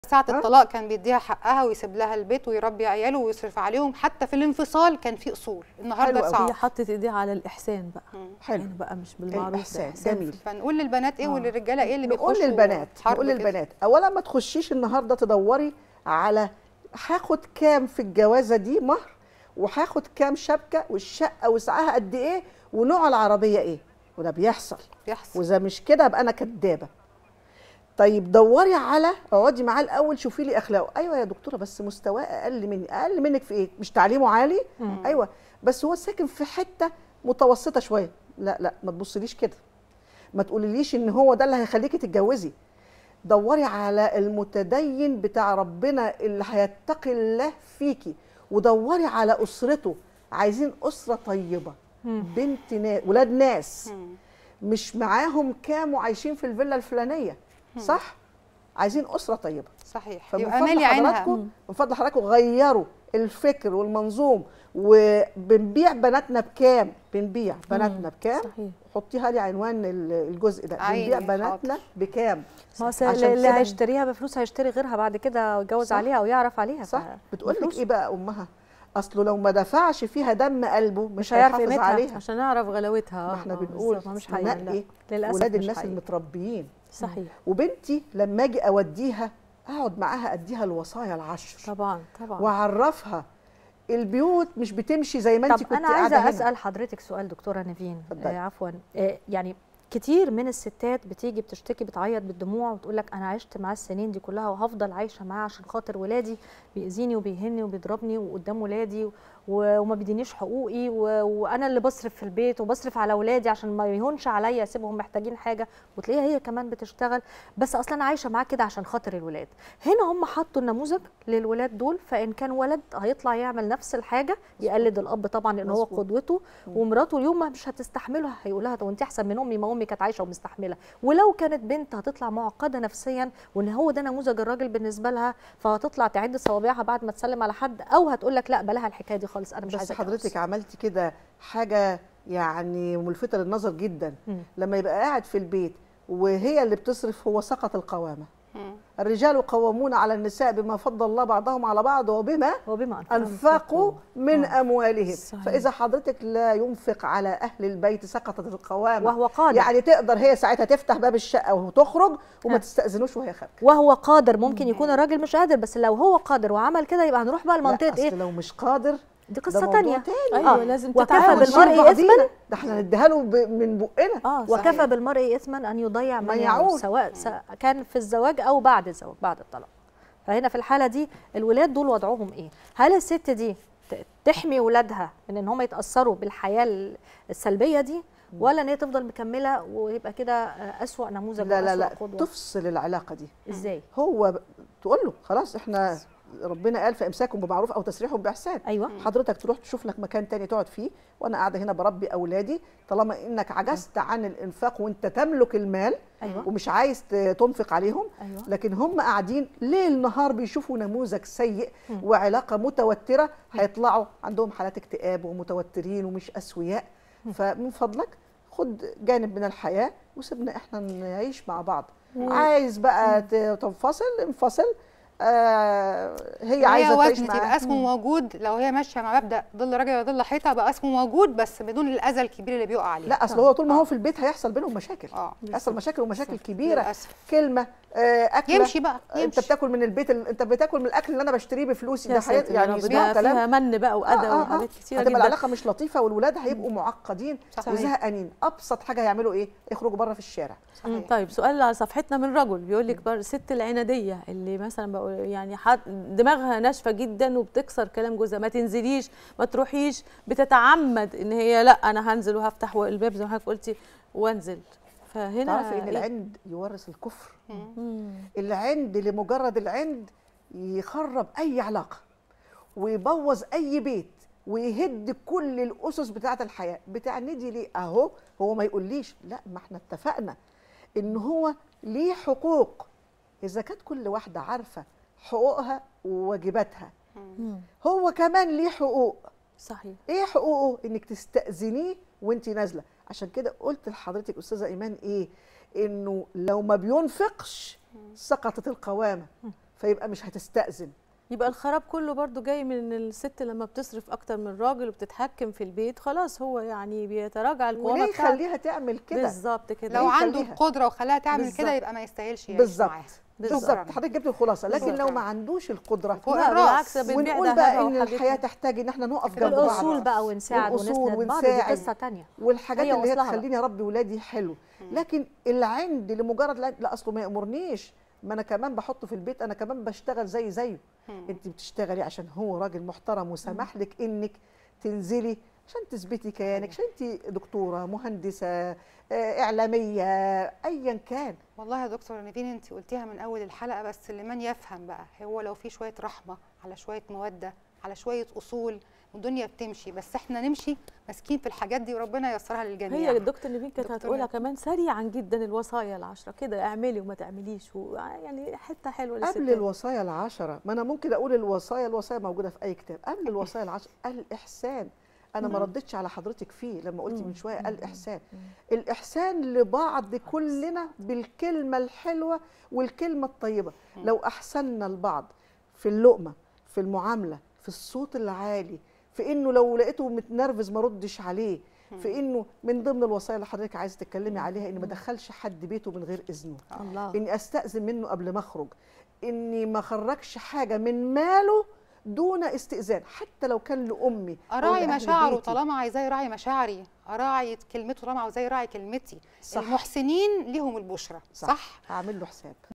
ساعة ها؟ الطلاق كان بيديها حقها ويسيب لها البيت ويربي عياله ويصرف عليهم حتى في الانفصال كان في اصول النهارده حلو أوي. صعب هي حطت ايديها على الاحسان بقى مم. حلو يعني بقى مش بالمعروف ده الإحسان إحسان جميل فنقول للبنات ايه آه. وللرجاله ايه اللي نقول بيخشوا للبنات حرب نقول كده. للبنات اولا ما تخشيش النهارده تدوري على هاخد كام في الجوازه دي مهر وهاخد كام شبكه والشقه وسعها قد ايه ونوع العربيه ايه وده بيحصل بيحصل واذا مش كده ابقى انا كدابه طيب دوري على اقعدي معاه الاول شوفي لي اخلاقه ايوه يا دكتوره بس مستواه اقل مني اقل منك في ايه مش تعليمه عالي مم. ايوه بس هو ساكن في حته متوسطه شويه لا لا ما تبصليش كده ما تقوليليش ان هو ده اللي هيخليكي تتجوزي دوري على المتدين بتاع ربنا اللي هيتقي الله فيكي ودوري على اسرته عايزين اسره طيبه مم. بنت ناس ولاد ناس مم. مش معاهم كام وعايشين في الفيلا الفلانيه صح عايزين اسره طيبه صحيح فمن يبقى فضل مالي عينها حضراتكم من فضل حضراتكم غيروا الفكر والمنظوم وبنبيع بناتنا بكام بنبيع بناتنا بكام صحيح حطيها لي عنوان ال- الجزء ده عيني، بنبيع بناتنا بكام ما هو عشان اللي كده- هيشتريها بفلوس هيشتري غيرها بعد كده ويتجوز صح. عليها ويعرف عليها صح ف- بتقول لك بفلوس. ايه بقى امها اصله لو ما دفعش فيها دم قلبه مش, مش هيعرف هيحافظ قيمتها. عليها عشان نعرف غلاوتها ما آه، احنا آه، بنقول بالظبط، مش حقيقي لا. نقي للاسف ولاد مش الناس حقيقي. المتربيين صحيح وبنتي لما اجي اوديها اقعد معاها اديها الوصايا العشر طبعا طبعا واعرفها البيوت مش بتمشي زي ما انت طب كنت انا قاعده عايزه هنا. اسال حضرتك سؤال دكتوره نيفين اتفضلي. آه عفوا آه يعني كتير من الستات بتيجي بتشتكي بتعيط بالدموع وتقول لك انا عشت معاه السنين دي كلها وهفضل عايشه معاه عشان خاطر ولادي بيأذيني وبيهني وبيضربني وقدام ولادي و- وما بيدينيش حقوقي و... وانا اللي بصرف في البيت وبصرف على ولادي عشان ما يهونش عليا اسيبهم محتاجين حاجه وتلاقيها هي كمان بتشتغل بس اصلا انا عايشه معاه كده عشان خاطر الولاد هنا هم حطوا النموذج للولاد دول فان كان ولد هيطلع يعمل نفس الحاجه يقلد الاب طبعا لان هو مظبوط. قدوته ومراته اليوم ما مش هتستحمله هيقول لها طب انت احسن من امي ما امي كانت عايشه ومستحمله ولو كانت بنت هتطلع معقده نفسيا وان هو ده نموذج الراجل بالنسبه لها فهتطلع تعد صوابعها بعد ما تسلم على حد او هتقول لك لا بلاها الحكايه دي خالص انا مش بس عايزه حضرتك أتجوز. عملتي كده حاجه يعني ملفته للنظر جدا مم. لما يبقى قاعد في البيت وهي اللي بتصرف هو سقط القوامه مم. الرجال قوامون على النساء بما فضل الله بعضهم على بعض وبما هو بما انفقوا من آه. اموالهم صحيح. فاذا حضرتك لا ينفق على اهل البيت سقطت القوامه وهو قادر يعني تقدر هي ساعتها تفتح باب الشقه وتخرج وما ها. تستاذنوش وهي خارجه وهو قادر ممكن يكون الراجل مش قادر بس لو هو قادر وعمل كده يبقى هنروح بقى لا، لمنطقه أصل ايه لو مش قادر دي ده قصه موضوع تانية تاني ايوه آه. لازم وكفى تتعاون بالمرء ونشيل إثماً. بعضينا. ده احنا نديها له ب- من بقنا اه صحيح. وكفى بالمرء اثما ان يضيع من من يعول. يعول سواء س- كان في الزواج او بعد الزواج بعد الطلاق فهنا في الحاله دي الولاد دول وضعهم ايه هل الست دي ت- تحمي ولادها من ان هم يتاثروا بالحياه ال- السلبيه دي ولا ان هي تفضل مكمله ويبقى كده آه، اسوا نموذج لا لا وأسوأ لا قدوة؟ تفصل العلاقه دي ازاي هو ب- تقول له خلاص احنا ربنا قال فامساكم بمعروف او تسريح باحسان ايوه حضرتك تروح تشوف لك مكان تاني تقعد فيه وانا قاعده هنا بربي اولادي طالما انك عجزت عن الانفاق وانت تملك المال ايوه ومش عايز ت- تنفق عليهم ايوه لكن هم قاعدين ليل نهار بيشوفوا نموذج سيء مم. وعلاقه متوتره هيطلعوا عندهم حالات اكتئاب ومتوترين ومش اسوياء فمن فضلك خد جانب من الحياه وسيبنا احنا نعيش مع بعض عايز بقى ت- تنفصل انفصل آه هي هي عايزه تعيش وزن معاه يبقى اسمه موجود لو هي ماشيه مع مبدا ظل راجل وظل حيطه بقى اسمه موجود بس بدون الاذى الكبير اللي بيقع عليه لا اصل هو طول ما هو في البيت هيحصل بينهم مشاكل اه هيحصل مشاكل ومشاكل كبيره للاسف كلمه آه اكله يمشي بقى انت يمشي بتاكل من البيت ال... انت بتاكل من الاكل اللي انا بشتريه بفلوسي يا ده حي... ساتر يا يعني رب يسمعوا ده كلام فيها من بقى واذى آه، آه، وحاجات كتيره هتبقى جدا العلاقه مش لطيفه والولاد هيبقوا معقدين صحيح. وزهقانين ابسط حاجه يعملوا ايه يخرجوا بره في الشارع صحيح. طيب سؤال على صفحتنا من رجل بيقول لك بر- الست العناديه اللي مثلا بقول يعني حد دماغها ناشفه جدا وبتكسر كلام جوزها ما تنزليش ما تروحيش بتتعمد ان هي لا انا هنزل وهفتح الباب زي ما حضرتك قلتي وانزل فهنا تعرفي ان إيه؟ العند يورث الكفر مم. مم. العند لمجرد العند يخرب اي علاقه ويبوظ اي بيت ويهد كل الاسس بتاعه الحياه بتعندي ليه اهو هو ما يقوليش لا ما احنا اتفقنا ان هو ليه حقوق اذا كانت كل واحده عارفه حقوقها وواجباتها مم. هو كمان ليه حقوق صحيح ايه حقوقه انك تستاذنيه وانت نازله عشان كده قلت لحضرتك استاذه ايمان ايه انه لو ما بينفقش سقطت القوامه فيبقى مش هتستأذن يبقى الخراب كله برضو جاي من ان الست لما بتصرف اكتر من الراجل وبتتحكم في البيت خلاص هو يعني بيتراجع القوامه وليه بتاعته يخليها تعمل كده بالظبط كده لو ليه عنده يخليها؟ القدره وخلاها تعمل بالظبط. كده يبقى ما يستاهلش يعيش بالظبط معاها بالظبط شكراً. حضرتك جبت الخلاصه لكن بالظبط. لو ما عندوش القدره فوق لا، الراس بالعكس ده بنبيع ونقول بقى ذهبها ان وحاجتها. الحياه تحتاج ان احنا نقف جنب الاصول بعض بقى ونساعد والأصول ونسند بعض دي ونساعد. قصه تانية والحاجات هي اللي هي وصلها بقى. تخليني اربي ولادي حلو لكن العند لمجرد لا, لا اصله ما يامرنيش ما انا كمان بحطه في البيت انا كمان بشتغل زي زيه انت بتشتغلي عشان هو راجل محترم وسمح لك انك تنزلي عشان تثبتي كيانك عشان انت دكتوره مهندسه آه، اعلاميه ايا كان والله يا دكتور نيفين انت قلتيها من اول الحلقه بس لمن يفهم بقى هو لو في شويه رحمه على شويه موده على شويه اصول والدنيا بتمشي بس احنا نمشي ماسكين في الحاجات دي وربنا ييسرها للجميع هي الدكتور نيفين كانت دكتور هتقولها نيفين. كمان سريعا جدا الوصايا العشره كده اعملي وما تعمليش و... يعني حته حلوه قبل للستات. الوصايا العشرة ما أنا ممكن أقول الوصايا الوصايا موجودة في أي كتاب قبل الوصايا العشرة الإحسان أنا ما ردتش على حضرتك فيه لما قلت من شوية الإحسان الإحسان لبعض كلنا بالكلمة الحلوة والكلمة الطيبة لو أحسننا لبعض في اللقمة في المعاملة في الصوت العالي في إنه لو لقيته متنرفز ما ردش عليه في إنه من ضمن الوصايا اللي حضرتك عايزة تتكلمي عليها إن ما دخلش حد بيته من غير إذنه الله اني استاذن منه قبل ما اخرج اني ما اخرجش حاجه من ماله دون استئذان حتى لو كان لامي أو اراعي لأهل مشاعره بيتي. طالما عايزاه يراعي مشاعري اراعي كلمته طالما عايزاه يراعي كلمتي صح. المحسنين ليهم البشرى صح, صح؟ هعمل له حساب